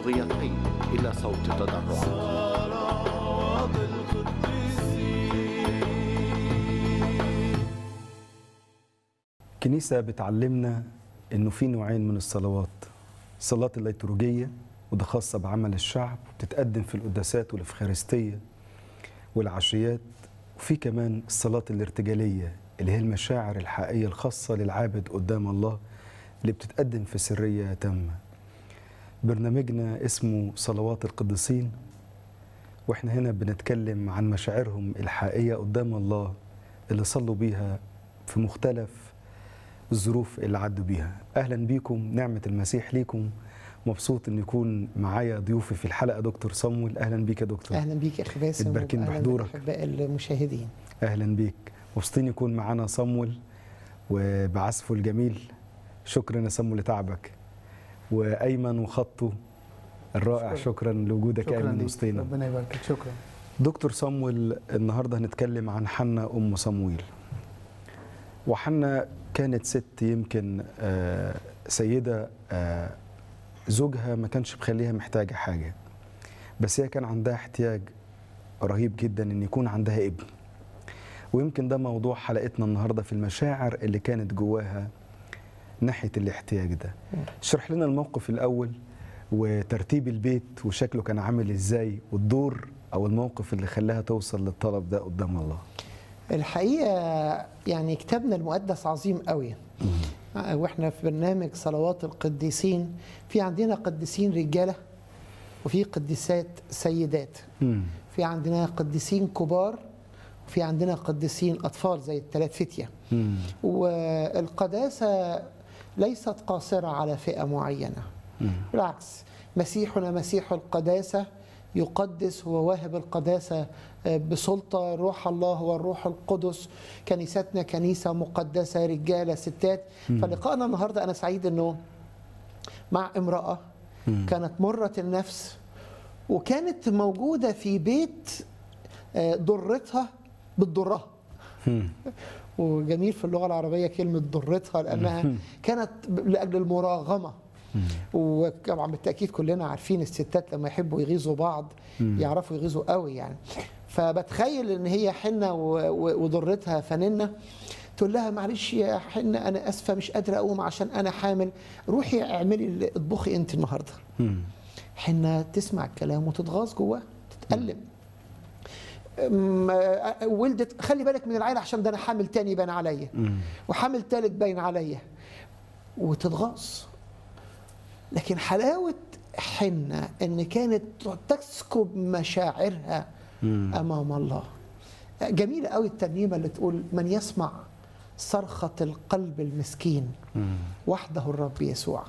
مرضيتين إلى صوت تضرع الكنيسة بتعلمنا إنه في نوعين من الصلوات الصلاة الليتورجية وده خاصة بعمل الشعب بتتقدم في القداسات والإفخارستية والعشيات وفي كمان الصلاة الارتجالية اللي هي المشاعر الحقيقية الخاصة للعابد قدام الله اللي بتتقدم في سرية تامة برنامجنا اسمه صلوات القديسين واحنا هنا بنتكلم عن مشاعرهم الحقيقية قدام الله اللي صلوا بيها في مختلف الظروف اللي عدوا بيها اهلا بيكم نعمه المسيح ليكم مبسوط ان يكون معايا ضيوفي في الحلقه دكتور صمويل اهلا بيك يا دكتور اهلا بيك يا اخي باسم متباركين وأهلاً بحضورك. باحباء المشاهدين اهلا بيك مبسوطين يكون معانا صمويل وبعزفه الجميل شكرا يا صمويل لتعبك وايمن وخطه الرائع شكراً. شكرا لوجودك يا شكرا ايمن ليك وسطينا ربنا يباركك شكرا دكتور صمويل النهارده هنتكلم عن حنا ام صمويل وحنا كانت ست يمكن آه، سيده آه، زوجها ما كانش مخليها محتاجه حاجه بس هي كان عندها احتياج رهيب جدا ان يكون عندها ابن ويمكن ده موضوع حلقتنا النهارده في المشاعر اللي كانت جواها ناحيه الاحتياج ده اشرح لنا الموقف الاول وترتيب البيت وشكله كان عامل ازاي والدور او الموقف اللي خلاها توصل للطلب ده قدام الله الحقيقه يعني كتابنا المقدس عظيم قوي واحنا في برنامج صلوات القديسين في عندنا قديسين رجاله وفي قديسات سيدات مم. في عندنا قديسين كبار وفي عندنا قديسين اطفال زي الثلاث فتيه مم. والقداسه ليست قاصره على فئه معينه مم. بالعكس مسيحنا مسيح القداسة يقدس هو واهب القداسة بسلطة روح الله هو الروح القدس كنيستنا كنيسة مقدسة رجالة ستات فلقائنا النهاردة أنا سعيد أنه مع امرأة كانت مرة النفس وكانت موجودة في بيت آه، ضرتها بتضرها مم. وجميل في اللغة العربية كلمة ضرتها لأنها كانت لأجل المراغمة وطبعا بالتأكيد كلنا عارفين الستات لما يحبوا يغيظوا بعض يعرفوا يغيظوا قوي يعني فبتخيل ان هي حنة و- و- وضرتها فننة تقول لها معلش يا حنة انا اسفة مش قادرة اقوم عشان انا حامل روحي اعملي اللي- اطبخي انت النهاردة مم. حنة تسمع الكلام وتتغاظ جواها تتألم أم، آه، ولدت خلي بالك من العيله عشان ده انا حامل تاني باين عليا مم. وحامل تالت باين عليا وتتغاظ لكن حلاوه حنه ان كانت تسكب مشاعرها مم. امام الله جميله قوي الترنيمه اللي تقول من يسمع صرخه القلب المسكين مم. وحده الرب يسوع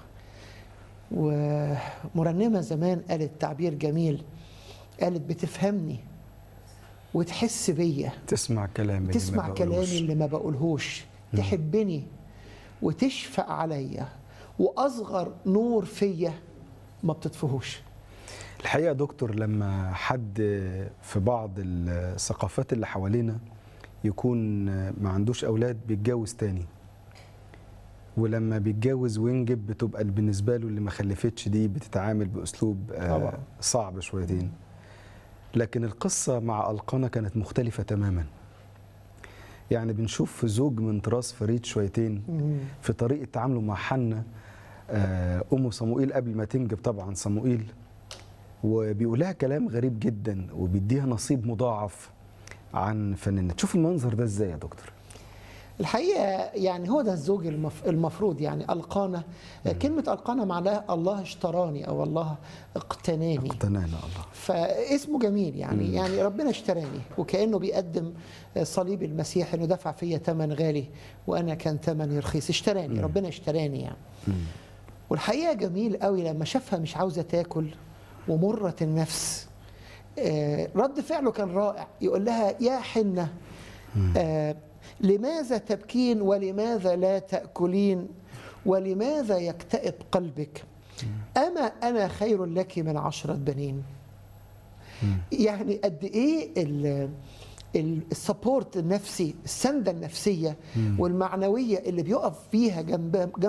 ومرنمة زمان قالت تعبير جميل قالت بتفهمني وتحس بيا تسمع كلامي اللي تسمع ما بقولوش. كلامي اللي ما بقولهوش تحبني وتشفق عليا واصغر نور فيا ما بتطفهوش الحقيقه يا دكتور لما حد في بعض الثقافات اللي حوالينا يكون ما عندوش اولاد بيتجوز تاني ولما بيتجوز وينجب بتبقى بالنسبه له اللي ما خلفتش دي بتتعامل باسلوب آه، طبعا. صعب شويتين لكن القصه مع القنا كانت مختلفه تماما يعني بنشوف في زوج من طراز فريد شويتين في طريقه تعامله مع حنة آه، ام صموئيل قبل ما تنجب طبعا صموئيل وبيقول لها كلام غريب جدا وبيديها نصيب مضاعف عن فنانة تشوف المنظر ده ازاي يا دكتور الحقيقه يعني هو ده الزوج المف- المفروض يعني القانا كلمه القانا معناها الله اشتراني او الله اقتناني اقتنعنا الله فاسمه جميل يعني يعني ربنا اشتراني وكانه بيقدم صليب المسيح انه دفع فيا ثمن غالي وانا كان ثمني رخيص اشتراني ربنا اشتراني يعني والحقيقه جميل قوي لما شافها مش عاوزه تاكل ومره النفس آه، رد فعله كان رائع يقول لها يا حنه آه، لماذا تبكين ولماذا لا تاكلين ولماذا يكتئب قلبك اما انا خير لك من عشره بنين يعني قد ايه ال- ال- السبورت النفسي السنده النفسيه والمعنويه اللي بيقف فيها جنب جنب